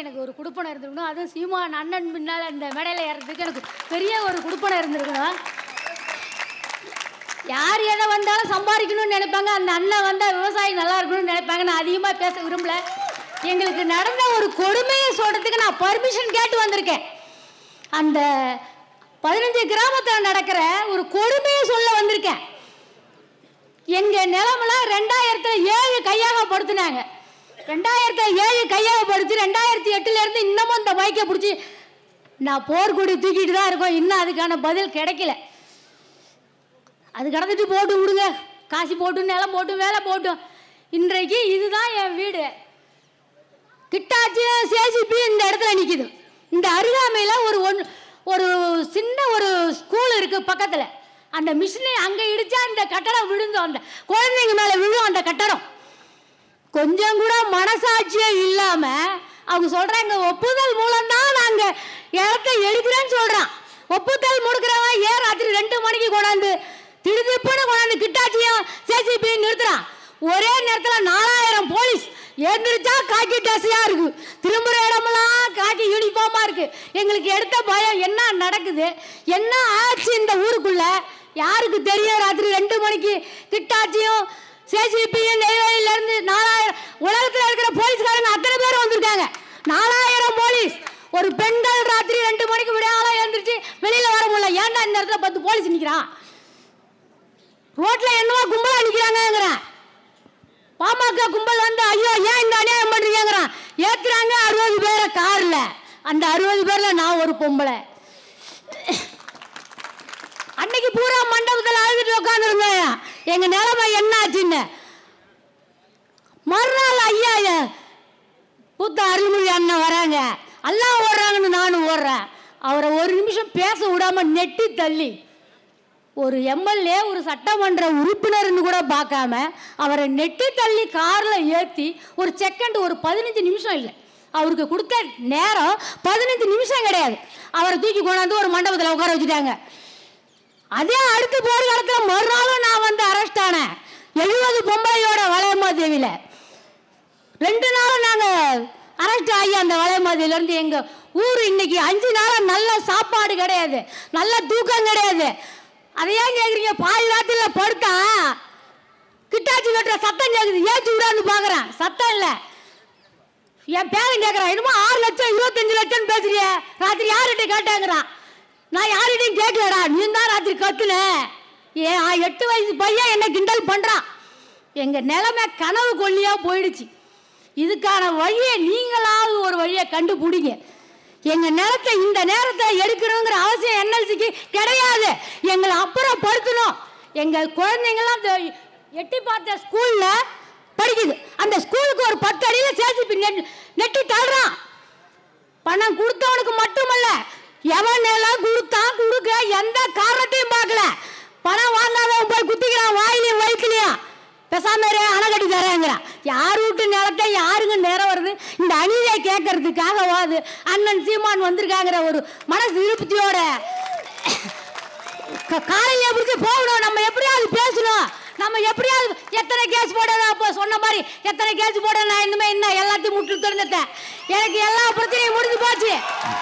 எனக்கு ஒரு குடுப்பனை இருந்திருக்கணும் அதுவும் சீமான் அண்ணன் முன்னால் அந்த மேடையில் ஏறதுக்கு எனக்கு பெரிய ஒரு குடுப்பனை இருந்திருக்கணும் யார் எதை வந்தாலும் சம்பாதிக்கணும்னு நினைப்பாங்க அந்த அண்ணன் வந்தால் விவசாயி நல்லா இருக்கணும்னு நினைப்பாங்க நான் அதிகமாக பேச விரும்பல எங்களுக்கு நடந்த ஒரு கொடுமையை சொல்கிறதுக்கு நான் பர்மிஷன் கேட்டு வந்திருக்கேன் அந்த பதினஞ்சு கிராமத்தில் நடக்கிற ஒரு கொடுமையை சொல்ல வந்திருக்கேன் எங்கள் நிலமெல்லாம் ரெண்டாயிரத்துல ஏழு கையாகப்படுத்தினாங்க ரெண்டாயிரத்துல ஏழு கையாகப்படுத்தி ரெண்டாயிரத்தி எட்டுலேருந்து இன்னமும் இந்த மைக்கை பிடிச்சி நான் போர்க்கொடி தூக்கிட்டு தான் இருக்கோம் இன்னும் அதுக்கான பதில் கிடைக்கல அது கடந்துட்டு போட்டு விடுங்க காசு போட்டு நிலம் போட்டு வேலை போட்டும் இன்றைக்கு இதுதான் என் வீடு கிட்டாச்சி சேசிப்பி இந்த இடத்துல நிற்கிது இந்த அருகாமையில் ஒரு ஒன் ஒரு சின்ன ஒரு ஸ்கூல் இருக்குது பக்கத்தில் அந்த மிஷினை அங்கே இடிச்சா இந்த கட்டடம் விழுந்தோம் அந்த குழந்தைங்க மேலே விழும் அந்த கட்டடம் கொஞ்சம் கூட மனசாட்சியே இல்லாமல் அவங்க சொல்கிறாங்க ஒப்புதல் மூலம்தான் நாங்கள் இடத்த எடுக்கிறேன்னு சொல்கிறான் ஒப்புதல் முடுக்கிறவன் ஏன் ராத்திரி ரெண்டு மணிக்கு கொண்டாந்து திடுதிப்புன்னு கொண்டாந்து கிட்டாச்சியும் சேசிபியும் நிறுத்துறான் ஒரே நேரத்தில் நாலாயிரம் போலீஸ் எந்திரிச்சா காக்கி ட்ரெஸ்ஸியா இருக்கு திரும்புற இடமெல்லாம் காக்கி யூனிஃபார்மா இருக்கு எங்களுக்கு எடுத்த பயம் என்ன நடக்குது என்ன ஆச்சு இந்த ஊருக்குள்ள யாருக்கு தெரியும் ராத்திரி ரெண்டு மணிக்கு கிட்டாச்சியும் சேசிபியும் நெய்வேலியில இருந்து நாலாயிரம் உலகத்தில் இருக்கிற போலீஸ்காரங்க அத்தனை பேர் வந்திருக்காங்க நாலாயிரம் போலீஸ் ஒரு பெண்கள் ராத்திரி ரெண்டு மணிக்கு விடையால எழுந்திரிச்சு வெளியில வர முடியல ஏன்டா இந்த இடத்துல பத்து போலீஸ் நிக்கிறான் ரோட்ல என்னவோ கும்பலா நிக்கிறாங்கிறேன் பாமக கும்பல் வந்து ஐயோ ஏன் இந்த அநியாயம் பண்றீங்கிறான் ஏத்துறாங்க அறுபது பேரை கார்ல அந்த அறுபது பேர்ல நான் ஒரு பொம்பளை அன்னைக்கு பூரா மண்டபத்தில் அழுதுட்டு உட்காந்துருந்தேன் எங்க நிலைமை என்ன ஆச்சுன்னு மறுநாள் ஐயா புத்த அருள்மொழி அண்ணன் வராங்க எல்லாம் ஓடுறாங்கன்னு நானும் ஓடுறேன் அவரை ஒரு நிமிஷம் பேச விடாம நெட்டி தள்ளி ஒரு எம்எல்ஏ ஒரு சட்டமன்ற உறுப்பினர்னு கூட பார்க்காம அவரை நெட்டி தள்ளி காரில் ஏற்றி ஒரு செகண்ட் ஒரு பதினஞ்சு நிமிஷம் இல்லை அவருக்கு கொடுத்த நேரம் பதினஞ்சு நிமிஷம் கிடையாது அவரை தூக்கி கொண்டாந்து ஒரு மண்டபத்தில் உட்கார வச்சுட்டாங்க அதே அடுத்த போர் காலத்தில் மறுநாளும் நான் வந்து அரெஸ்ட் ஆனேன் எழுபது பொம்பளையோட வளையமாதேவியில் ரெண்டு நாளும் நாங்கள் அரெஸ்ட் ஆகி அந்த வளையமாதியிலேருந்து எங்கள் ஊர் இன்னைக்கு அஞ்சு நாளாக நல்ல சாப்பாடு கிடையாது நல்ல தூக்கம் கிடையாது அதை ஏன் கேட்குறீங்க பாதி ராத்திரியில் படுத்தா கிட்டாச்சி வெட்டுற சத்தம் கேட்குது ஏச்சு விடான்னு பார்க்குறேன் சத்தம் இல்லை என் பேரன் கேட்குறான் என்னமோ ஆறு லட்சம் இருபத்தஞ்சு லட்சம் பேசுறிய ராத்திரி யார்கிட்ட கேட்டாங்கிறான் நான் யார்கிட்டையும் கேட்கலடா நீ தான் ராத்திரி கத்துன ஏ ஆ, எட்டு வயசு பையன் என்ன கிண்டல் பண்ணுறான் எங்கள் நிலைமை கனவு கொல்லியா போயிடுச்சு இதுக்கான வழியை நீங்களாவது ஒரு வழியை கண்டுபிடிங்க எங்க நிலத்தை இந்த நேரத்தில் எடுக்கணுங்கிற அவசியம் என்எல்சிக்கு கிடையாது எங்களை அப்புறம் படுத்தணும் எங்க குழந்தைங்களாம் இந்த எட்டி பார்த்த ஸ்கூல்ல படிக்குது அந்த ஸ்கூலுக்கு ஒரு பத்து அடியில் சேர்த்து நெட் நெட்டி தள்ளுறான் பணம் கொடுத்தவனுக்கு மட்டுமல்ல எவன் எல்லாம் கொடுத்தான் கொடுக்க எந்த காரணத்தையும் பார்க்கல பணம் வாங்காதவன் போய் குத்திக்கிறான் வாயிலையும் வயிற்றுலையும் பேசாம இரு, அணை கட்டி தரேங்கிறான் யார் வீட்டு நிலத்தை யாருங்க நேரம் வருது இந்த அநீதியை கேட்கறதுக்காக வாது அண்ணன் சீமான் வந்திருக்காங்கிற ஒரு மனசு திருப்தியோட க- காலையில பிடிச்சி போகணும் நம்ம எப்படியாவது பேசணும் நம்ம எப்படியாவது எத்தனை கேஸ் போட அப்போ சொன்ன மாதிரி எத்தனை கேஸ் போட நான் இனிமே என்ன எல்லாத்தையும் முட்டு திறந்துட்டேன் எனக்கு எல்லா பிரச்சனையும் முடிஞ்சு போச்சு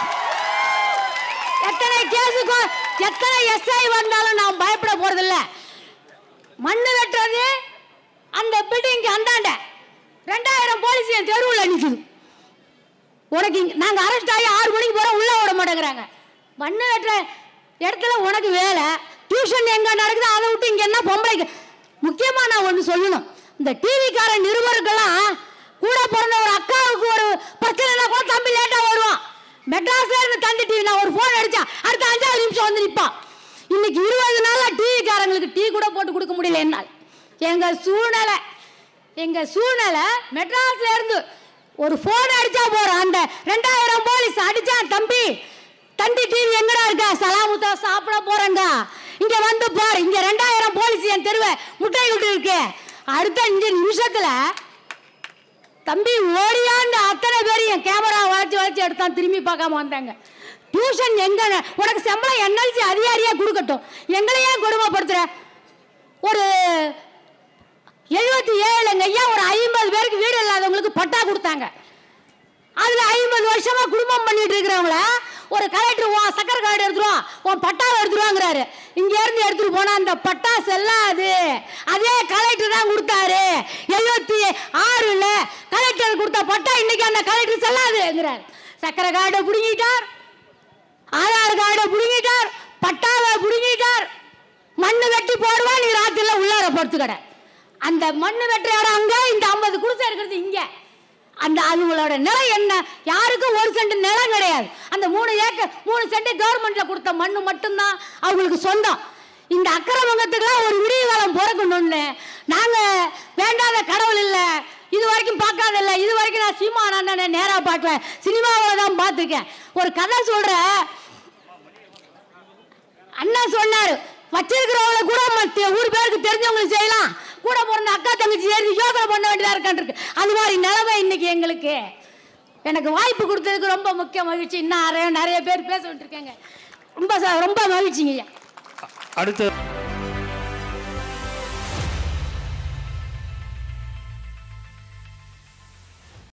எத்தனை கேஸுக்கும் எத்தனை எஸ்ஐ வந்தாலும் நான் பயப்பட போறதில்ல மண்ணு வெட்டுறது அந்த பில்டிங்க்கு அந்தாண்ட ரெண்டாயிரம் போலீஸ் என் தெருவில் நிற்குது உனக்கு இங்க- நாங்க அரெஸ்ட் ஆகி ஆறு மணிக்கு போறோம் உள்ள விட மாட்டேங்கிறாங்க மண்ணு வெட்டுற இடத்துல உனக்கு வேலை டியூஷன் எங்க நடக்குது அதை விட்டு இங்க என்ன பொம்பளைக்கு முக்கியமா நான் ஒன்று சொல்லணும் இந்த டிவிக்கார நிருபருக்கெல்லாம் கூட பிறந்த ஒரு அக்காவுக்கு ஒரு பிரச்சனைனா கூட தம்பி லேட்டா வருவான் மெட்ராஸ்ல இருந்து தந்தி டிவி நான் ஒரு போன் அடிச்சா அடுத்த அஞ்சாவது நிமிஷம் வந்து நிற்பான் இன்னைக்கு இருபது நாளா டிவிக்காரங்களுக்கு டீ கூட போட்டு கொடுக்க முடியல என்னால் எங்க சூழ்நிலை எங்க சூழ்நிலை மெட்ராஸ்ல இருந்து ஒரு போன் அடிச்சா போறோம் அந்த ரெண்டாயிரம் போலீஸ் அடிச்சான் தம்பி தந்தி டிவி எங்கடா இருக்கா சலாமுத்தா சாப்பிட போறேங்க இங்க வந்து பாரு இங்க ரெண்டாயிரம் போலீஸ் என் தெருவை முட்டை விட்டு இருக்கு அடுத்த அஞ்சு நிமிஷத்துல தம்பி ஓடியாண்டு அத்தனை பேர் என் கேமரா வளைச்சு வளைச்சு எடுத்தான் திரும்பி பார்க்காம வந்தாங்க டியூஷன் எங்க உனக்கு சம்பளம் என்எல்சி அதிகாரியா கொடுக்கட்டும் எங்களையே கொடுமைப்படுத்துற ஒரு எழுபத்தி ஏழுங்க ஐயா ஒரு ஐம்பது பேருக்கு வீடு இல்லாதவங்களுக்கு பட்டா கொடுத்தாங்க அதுல ஐம்பது வருஷமா குடும்பம் பண்ணிட்டு இருக்கிறவங்கள ஒரு கலெக்டர் உன் சக்கரை கார்டு எடுத்துருவான் உன் பட்டாவை எடுத்துருவாங்கிறாரு இங்க இருந்து எடுத்துட்டு போனா அந்த பட்டா செல்லாது அதே கலெக்டர் தான் கொடுத்தாரு எழுபத்தி ஆறுல கலெக்டர் கொடுத்த பட்டா இன்னைக்கு அந்த கலெக்டர் செல்லாதுங்கிறார் சக்கரை கார்டை பிடுங்கிட்டார் ஆதார் கார்டை பிடுங்கிட்டார் பட்டாவை பிடுங்கிட்டார் மண்ணு வெட்டி போடுவா நீ ராத்திரில உள்ளார படுத்துக்கட அந்த மண்ணு வெட்டுற இடம் அங்க இந்த ஐம்பது குடிசை இருக்கிறது இங்க அந்த அவங்களோட நிலை என்ன யாருக்கும் ஒரு சென்ட் நிலம் கிடையாது அந்த மூணு ஏக்கர் மூணு சென்ட் கவர்மெண்ட்ல கொடுத்த மண்ணு மட்டும்தான் அவங்களுக்கு சொந்தம் இந்த அக்கிரமங்கத்துக்குலாம் ஒரு விடிய காலம் பிறக்கணும்னு நாங்க வேண்டாத கடவுள் இல்லை இது வரைக்கும் பார்க்காத இல்லை இது வரைக்கும் நான் சீமான் அண்ணனை நேரா பார்க்கல சினிமாவில் தான் பார்த்துருக்கேன் ஒரு கதை சொல்றேன் அண்ணா சொன்னாரு வச்சிருக்கிறவங்கள கூட மத்த ஊர் பேருக்கு தெரிஞ்சவங்களுக்கு செய்யலாம் கூட பிறந்த அக்கா தங்கச்சி சேர்ந்து யோசனை பண்ண வேண்டியதா இருக்கான் இருக்கு அது மாதிரி நிலைமை இன்னைக்கு எங்களுக்கு எனக்கு வாய்ப்பு கொடுத்ததுக்கு ரொம்ப முக்கிய மகிழ்ச்சி இன்னும் நிறைய நிறைய பேர் பேச விட்டுருக்கேங்க ரொம்ப ச- ரொம்ப மகிழ்ச்சிங்க ஐயா அடுத்து